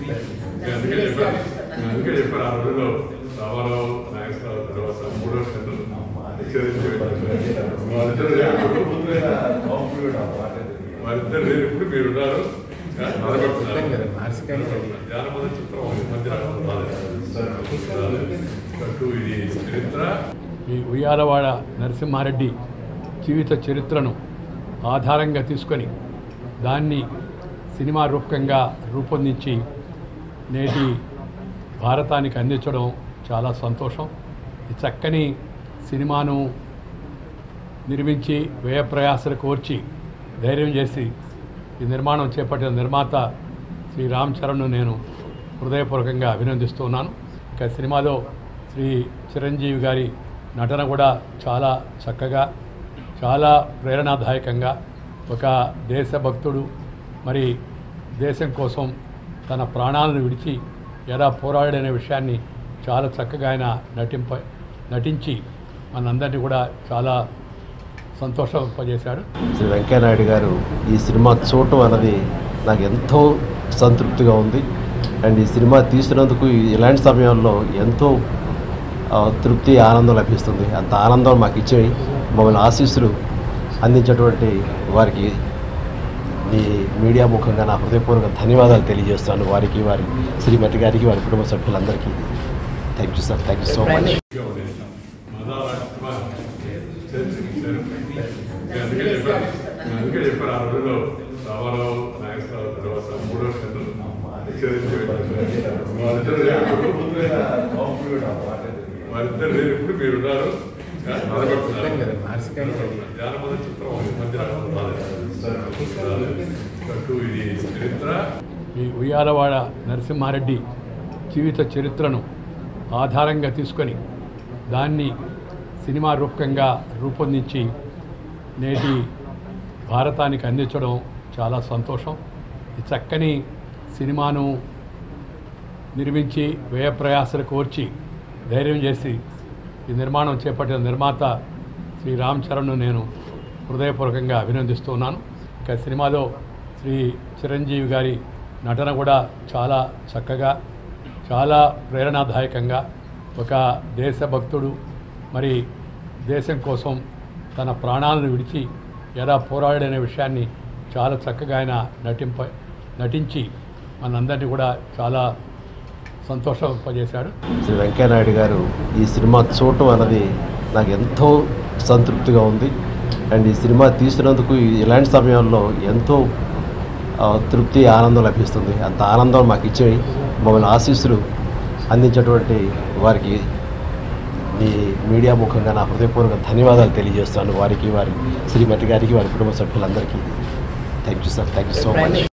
నేను అందుకే చెప్పాను నేను అందుకే చెప్పాను ఆ రోజుల్లో రామారావు నాగేశ్వరరావు తర్వాత మూడో సెంటర్ వాళ్ళిద్దరు వాళ్ళిద్దరు లేరు ఇప్పుడు మీరు ఉన్నారు బాధపడుతున్నారు జానపద చిత్రం ఈ మధ్య అటు ఇది చరిత్ర ఈ ఉయ్యాలవాడ నరసింహారెడ్డి జీవిత చరిత్రను ఆధారంగా తీసుకొని దాన్ని సినిమా రూపకంగా రూపొందించి నేటి భారతానికి అందించడం చాలా సంతోషం ఈ చక్కని సినిమాను నిర్మించి వ్యయ ప్రయాసలు కోర్చి ధైర్యం చేసి ఈ నిర్మాణం చేపట్టిన నిర్మాత శ్రీ రామ్ చరణ్ను నేను హృదయపూర్వకంగా అభినందిస్తున్నాను ఇక సినిమాలో శ్రీ చిరంజీవి గారి నటన కూడా చాలా చక్కగా చాలా ప్రేరణాదాయకంగా ఒక దేశభక్తుడు మరి దేశం కోసం తన ప్రాణాలను విడిచి ఎలా పోరాడనే విషయాన్ని చాలా చక్కగా ఆయన నటింప నటించి మనందరినీ కూడా చాలా సంతోషింపజేశాడు శ్రీ వెంకయ్యనాయుడు గారు ఈ సినిమా చూడటం అన్నది నాకు ఎంతో సంతృప్తిగా ఉంది అండ్ ఈ సినిమా తీసినందుకు ఇలాంటి సమయంలో ఎంతో ఆ, తృప్తి ఆనందం లభిస్తుంది అంత ఆనందం మాకు ఇచ్చే మమ్మల్ని ఆశీస్సులు అందించేటువంటి వారికి ఈ మీడియా ముఖంగా నా హృదయపూర్వక ధన్యవాదాలు తెలియజేస్తాను వారికి వారి శ్రీమతి గారికి వారి కుటుంబ సభ్యులందరికీ thank you sir thank you so much గా ఉండేది మదారాష్ట్ర చరిత్ర నేను అందుకే చెప్పాను నేను అందుకే చెప్పాను ఆ రోజుల్లో రామారావు నాగేశ్వరరావు తర్వాత మూడో సెంటర్ వాళ్ళిద్దరు లేరు వాళ్ళిద్దరు లేరు ఇప్పుడు మీరు ఉన్నారు బాధపడుతున్నారు జానపద చిత్రం ఈ మధ్య అటు ఇది చరిత్ర ఈ ఉయ్యాలవాడ నరసింహారెడ్డి జీవిత చరిత్రను ఆధారంగా తీసుకొని దాన్ని సినిమా రూపకంగా రూపొందించి నేటి భారతానికి అందించడం చాలా సంతోషం ఈ చక్కని సినిమాను నిర్మించి వ్యయ ప్రయాసలు కోర్చి ధైర్యం చేసి ఈ నిర్మాణం చేపట్టిన నిర్మాత శ్రీ రామ్ చరణ్ను నేను హృదయపూర్వకంగా అభినందిస్తున్నాను ఇక సినిమాలో శ్రీ చిరంజీవి గారి నటన కూడా చాలా చక్కగా చాలా ప్రేరణాదాయకంగా ఒక దేశభక్తుడు మరి దేశం కోసం తన ప్రాణాలను విడిచి ఎలా పోరాడనే విషయాన్ని చాలా చక్కగా ఆయన నటింప నటించి మనందరినీ కూడా చాలా సంతోషింపజేశాడు శ్రీ వెంకయ్యనాయుడు గారు ఈ సినిమా చూడటం అన్నది నాకు ఎంతో సంతృప్తిగా ఉంది అండ్ ఈ సినిమా తీసినందుకు ఇలాంటి సమయంలో ఎంతో ఆ, తృప్తి ఆనందం లభిస్తుంది అంత ఆనందం మాకు ఇచ్చే మమ్మల్ని ఆశీస్సులు అందించేటువంటి వారికి ఈ మీడియా ముఖంగా నా హృదయపూర్వక ధన్యవాదాలు తెలియజేస్తాను వారికి వారి శ్రీమతి గారికి వారి కుటుంబ సభ్యులందరికీ thank you sir thank you so much